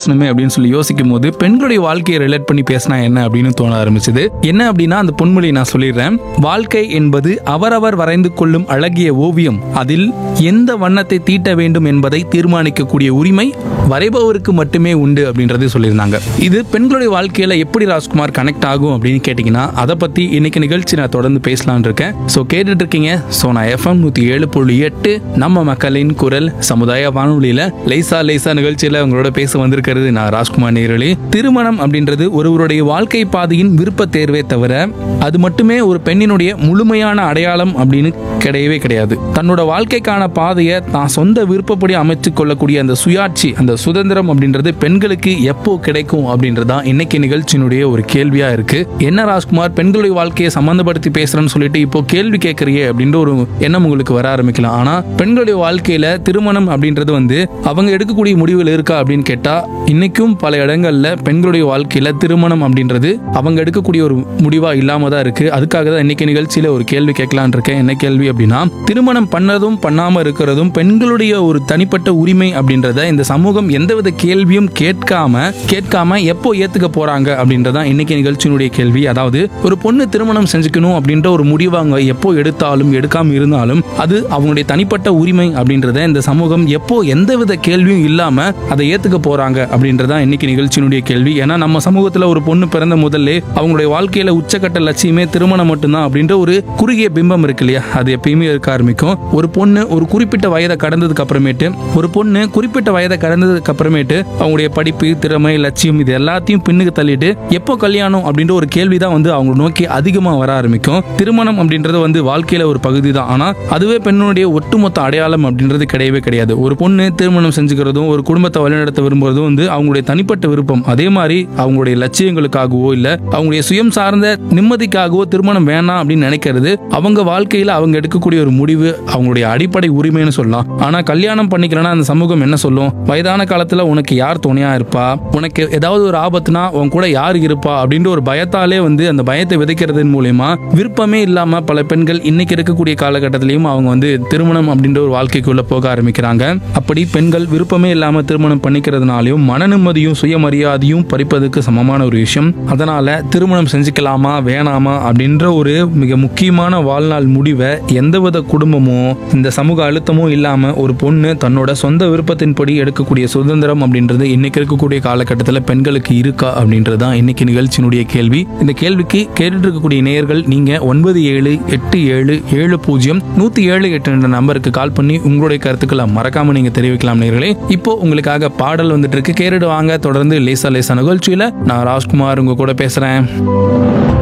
பேசணுமே அப்படின்னு சொல்லி யோசிக்கும் போது பெண்களுடைய வாழ்க்கையை ரிலேட் பண்ணி பேசினா என்ன அப்படின்னு தோண ஆரம்பிச்சது என்ன அப்படின்னா அந்த பொன்மொழி நான் சொல்லிடுறேன் வாழ்க்கை என்பது அவரவர் வரைந்து கொள்ளும் அழகிய ஓவியம் அதில் எந்த வண்ணத்தை தீட்ட வேண்டும் என்பதை தீர்மானிக்கக்கூடிய உரிமை வரைபவருக்கு மட்டுமே உண்டு அப்படின்றது சொல்லியிருந்தாங்க இது பெண்களுடைய வாழ்க்கையில எப்படி ராஜ்குமார் கனெக்ட் ஆகும் அப்படின்னு கேட்டிங்கன்னா அதை பத்தி இன்னைக்கு நிகழ்ச்சி நான் தொடர்ந்து பேசலாம்னு இருக்கேன் ஸோ கேட்டுட்டு இருக்கீங்க ஸோ நான் எஃப்எம் நூற்றி ஏழு புள்ளி எட்டு நம்ம மக்களின் குரல் சமுதாய வானொலியில லைசா லைசா நிகழ்ச்சியில உங்களோட பேச வந்திருக்கிறது நான் ராஜ்குமார் நேரலி திருமணம் அப்படின்றது ஒருவருடைய வாழ்க்கை பாதையின் விருப்ப தேர்வே தவிர அது மட்டுமே ஒரு பெண்ணினுடைய முழுமையான அடையாளம் அப்படின்னு கிடையவே கிடையாது தன்னோட வாழ்க்கைக்கான பாதையை தான் சொந்த விருப்பப்படி அமைச்சு கொள்ளக்கூடிய அந்த சுயாட்சி அந்த சுதந்திரம் அப்படின்றது பெண்களுக்கு எப்போ கிடைக்கும் அப்படின்றது தான் இன்னைக்கு நிகழ்ச்சியினுடைய ஒரு கேள்வியா இருக்கு என்ன ராஜ்குமார் பெண்களுடைய வாழ்க்கையை சம்பந்தப்படுத்தி பேசுறேன்னு சொல்லிட்டு இப்போ கேள்வி கேட்கறியே அப்படின்ற ஒரு எண்ணம் உங்களுக்கு வர ஆரம்பிக்கலாம் ஆனா பெண்களுடைய வாழ்க்கையில திருமணம் அப்படின்றது வந்து அவங்க எடுக்கக்கூடிய முடிவுகள் இருக்கா அப்படின்னு கேட்டா இன்னைக்கும் பல இடங்கள்ல பெண்களுடைய வாழ்க்கையில திருமணம் அப்படின்றது அவங்க எடுக்கக்கூடிய ஒரு முடிவா இல்லாம தான் இருக்கு அதுக்காக தான் இன்னைக்கு நிகழ்ச்சியில ஒரு கேள்வி கேட்கலான் இருக்கேன் என்ன கேள்வி அப்படின்னா திருமணம் பண்ணதும் பண்ணாம இருக்கிறதும் பெண்களுடைய ஒரு தனிப்பட்ட உரிமை அப்படின்றத இந்த சமூகம் எந்தவித கேள்வியும் கேட்காம கேட்காம எப்போ ஏத்துக்க போறாங்க அப்படின்றதான் இன்னைக்கு நிகழ்ச்சியினுடைய கேள்வி அதாவது ஒரு பொண்ணு திருமணம் செஞ்சுக்கணும் அப்படின்ற ஒரு முடிவு அவங்க எப்போ எடுத்தாலும் எடுக்காம இருந்தாலும் அது அவங்களுடைய தனிப்பட்ட உரிமை அப்படின்றத இந்த சமூகம் எப்போ எந்தவித கேள்வியும் இல்லாம அதை ஏத்துக்க போறாங்க அப்படின்றதான் இன்னைக்கு நிகழ்ச்சியினுடைய கேள்வி ஏன்னா நம்ம சமூகத்துல ஒரு பொண்ணு பிறந்த முதல்ல அவங்களுடைய வாழ்க்கையில உச்சக்கட்ட லட்சியமே திருமணம் மட்டும்தான் அப்படின்ற ஒரு குறுகிய பிம்பம் இருக்கு இல்லையா அது எப்பயுமே இருக்க ஆரம்பிக்கும் ஒரு பொண்ணு ஒரு குறிப்பிட்ட வயதை கடந்ததுக்கு அப்புறமேட்டு ஒரு பொண்ணு குறிப்பிட்ட வயதை கடந்ததுக்கு அப்புறமேட்டு அவங்களுடைய படிப்பு திறமை லட்சியம் இது எல்லாத்தையும் பின்னுக்கு தள்ளிட்டு எப்போ கல்யாணம் அப்படின்ற ஒரு கேள்வி தான் வந்து அவங்க நோக்கி அதிகமா வர ஆரம்பிக்கும் திருமணம் அப்படின்றது வந்து வாழ்க்கையில ஒரு பகுதி தான் ஆனா அதுவே பெண்ணுடைய ஒட்டுமொத்த அடையாளம் அப்படின்றது கிடையவே கிடையாது ஒரு பொண்ணு திருமணம் செஞ்சுக்கிறதும் ஒரு குடும்பத்தை வழிநடத்த விரும்புறதும் வந்து அவங்களுடைய தனிப்பட்ட விருப்பம் அதே மாதிரி அவங்களுடைய லட்சியங்களுக்காகவோ இல்ல அவங்களுடைய சுயம் சார்ந்த நிம்மதிக்காகவோ திருமணம் வேணாம் அப்படின்னு நினைக்கிறது அவங்க வாழ்க்கையில அவங்க எடுக்கக்கூடிய ஒரு முடிவு அவங்களுடைய அடிப்படை உரிமைன்னு சொல்லலாம் ஆனா கல்யாணம் பண்ணிக்கலன்னா அந்த சமூகம் என்ன சொல்லும் வயதான காலத்துல உனக்கு யார் துணையா இருப்பா உனக்கு ஏதாவது ஒரு ஆபத்துனா உன் கூட யார் இருப்பா அப்படின்ற ஒரு பயத்தாலே வந்து அந்த பயத்தை விதைக்கிறதன் மூலியமா விருப்பமே இல்லாம பல பெண்கள் இன்னைக்கு இருக்கக்கூடிய காலகட்டத்திலையும் அவங்க வந்து திருமணம் அப்படின்ற ஒரு வாழ்க்கைக்குள்ள போக ஆரம்பிக்கிறாங்க அப்படி பெண்கள் விருப்பமே இல்லாம திருமணம் பண்ணிக்கிறதுனாலையும் மன நிம்மதியும் சுயமரியாதையும் பறிப்பதுக்கு சமமான ஒரு விஷயம் அதனால திருமணம் செஞ்சுக்கலாமா வேணாமா அப்படின்ற ஒரு மிக முக்கியமான வாழ்நாள் முடிவை எந்தவித குடும்பமோ இந்த சமூக அழுத்தமோ இல்லாம ஒரு பொண்ணு தன்னோட சொந்த விருப்பத்தின்படி எடுக்கக்கூடிய சுதந்திரம் அப்படின்றது இன்னைக்கு இருக்கக்கூடிய காலகட்டத்தில் பெண்களுக்கு இருக்கா அப்படின்றது தான் இன்னைக்கு நிகழ்ச்சியினுடைய கேள்வி இந்த கேள்விக்கு கேட்டுட்டு இருக்கக்கூடிய நேயர்கள் நீங்க ஒன்பது ஏழு எட்டு ஏழு ஏழு பூஜ்ஜியம் நூத்தி ஏழு எட்டு என்ற நம்பருக்கு கால் பண்ணி உங்களுடைய கருத்துக்களை மறக்காம நீங்க தெரிவிக்கலாம் நேர்களே இப்போ உங்களுக்காக பாடல் வந்துட்டு இருக்கு கேட்டுட்டு வாங்க தொடர்ந்து லேசா லேசா நிகழ்ச்சியில நான் ராஜ்குமார் உங்க கூட பேசுறேன்